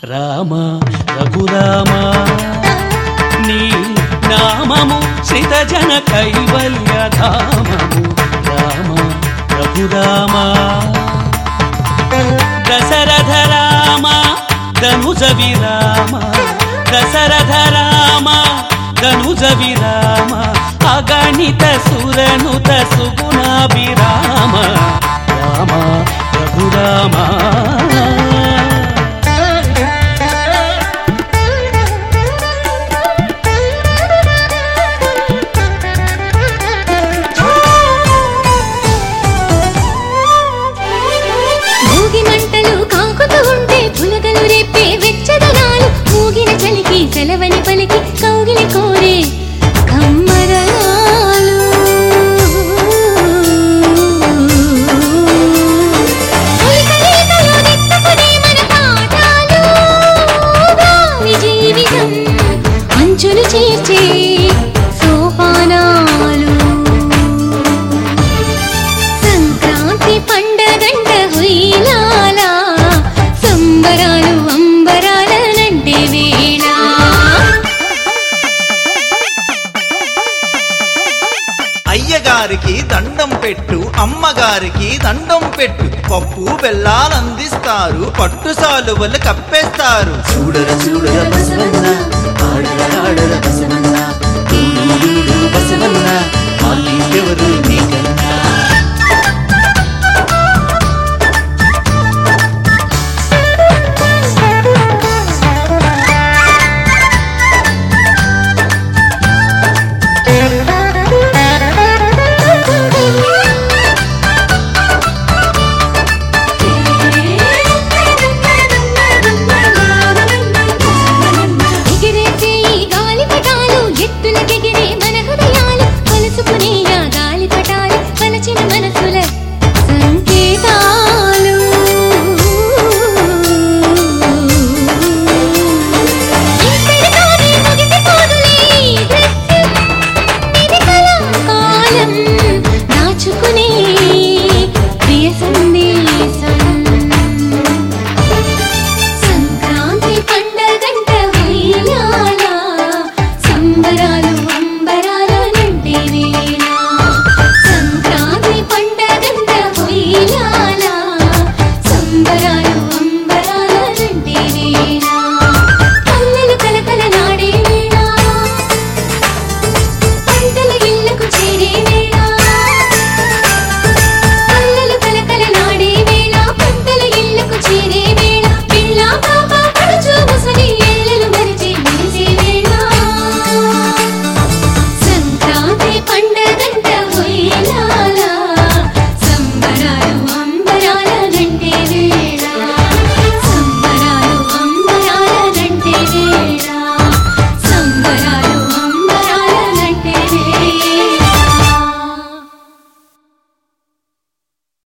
రామ రఘురామ నీ నామము శ్రితజన కైవల్యధామము రామ రఘురామ దశరథ రామ ధనుజ విరామ దశరథ రామ ధనుజ విరామ అగణిత సురనుత సుగుణాభిరామ రామ రఘురామ భోగి మంటలు కాకుతూ ఉంటే పులకలు రేపే వెచ్చదనాలు ఊగిన చలికి సెలవని పలికి కౌగిలి కోరే కమ్మరాలు పులికలీకలు నెట్టుకునే మన పాఠాలు గాలి జీవితం అంచులు చేర్చే సోపానాలు సంక్రాంతి పండగంట హుయిలాల సంబరాలు అంబరాల నంటే వేళ అయ్యగారికి దండం పెట్టు అమ్మగారికి దండం పెట్టు పప్పు బెల్లాలందిస్తారు పట్టు సాలువలు కప్పేస్తారు చూడర చూడర బసవన్న ఆడర ఆడర బసవన్న చూడు బసవన్న మాకెవరు నీకన్నా ఎగిరేసే ఈ గాలిపటాలు ఎత్తులకెగిరే మన హృదయాలు కలుసుకునే ఆ గాలిపటాలు కలచిన మనసుల సంకేతాలు ఇక్కడితోనే ముగిసిపోదులే ఈ దృశ్యం. ఇది కళాకాలం దాచుకునే ప్రియ సందేశం సంక్రాంతి పండగంట హుయ్యాల సంబరాలు అంబరాల నిండే వేళ సంక్రాంతి పండగంట హుయ్యాల సంబరాలు